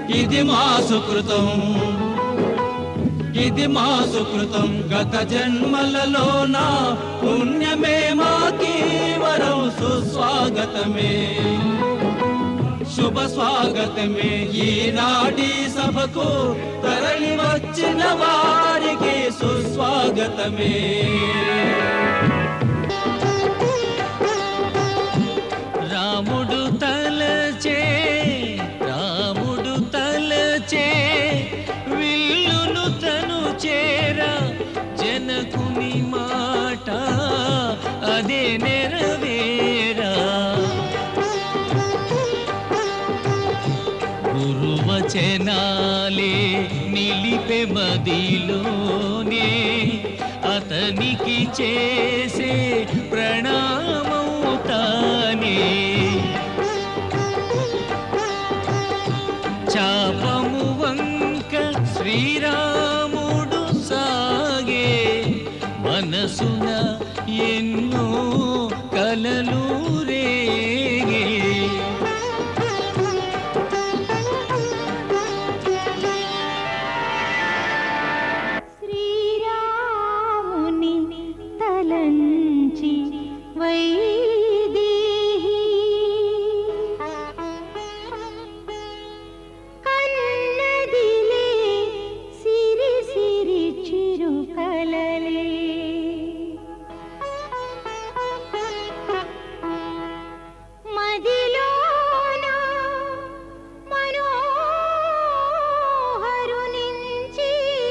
ఇది మా సుకృతం ఇది మా సుకృతం గత జన్మలలోన పుణ్యమే మాకి వరం సుస్వాగతమే శుభ స్వాగతమే ఈనాటి సభకు తరలి వచ్చిన వారికి సుస్వాగతమే రాముడు తలచే రాముడు తలచే విల్లును తను చేర జనకుని మాట అదే నెరవేరా గురువచనాలే నిలిపె మదిలోనే అతనికి చేసే ప్రణామవుతానే చాపము వంక శ్రీరాముడు సాగే మనసున ఎన్నో కలలు రేగే శ్రీరాముని తలంచి వైదేహి కన్నదిలే సిరి సిరి చిరుకలలే మదిలోన మనోహరునించి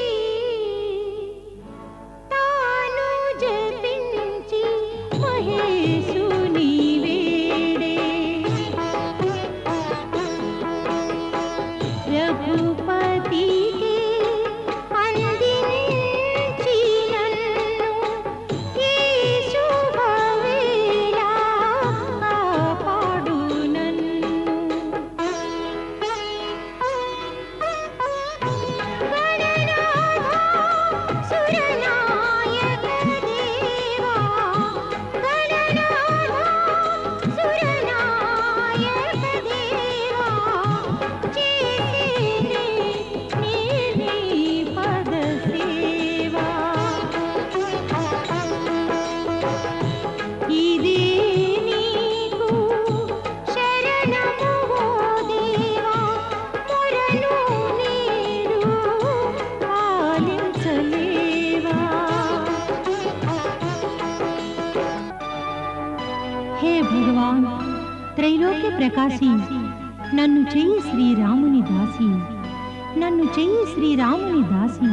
తాను జపించి మహేశుని వేడే రఘుపతికి అందించి నన్ను ఈ శుభవేళ కాపాడు నన్ను సురనాయక దేవా గణనాథ సురనాయక దేవా చేసేనే నీ పద సేవా ఇదే నీకు శరణము ఓ దేవా మొరను నేడు పాలించలేవా హే భగవాన్ త్రైలోక్య ప్రకాశి నన్ను చెయ్యి శ్రీరాముని దాసి నన్ను చెయ్యి శ్రీరాముని దాసి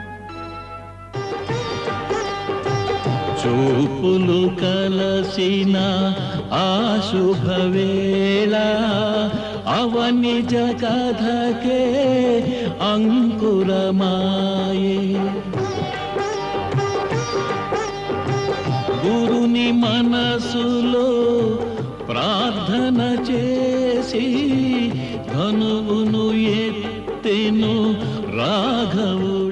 చూపులు కలసిన ఆ శుభవేళ అవని జగధకే అంకురమాయే గురుని మనసులో ప్రార్థన చేసి ధనువును ఎత్తెను రాఘవు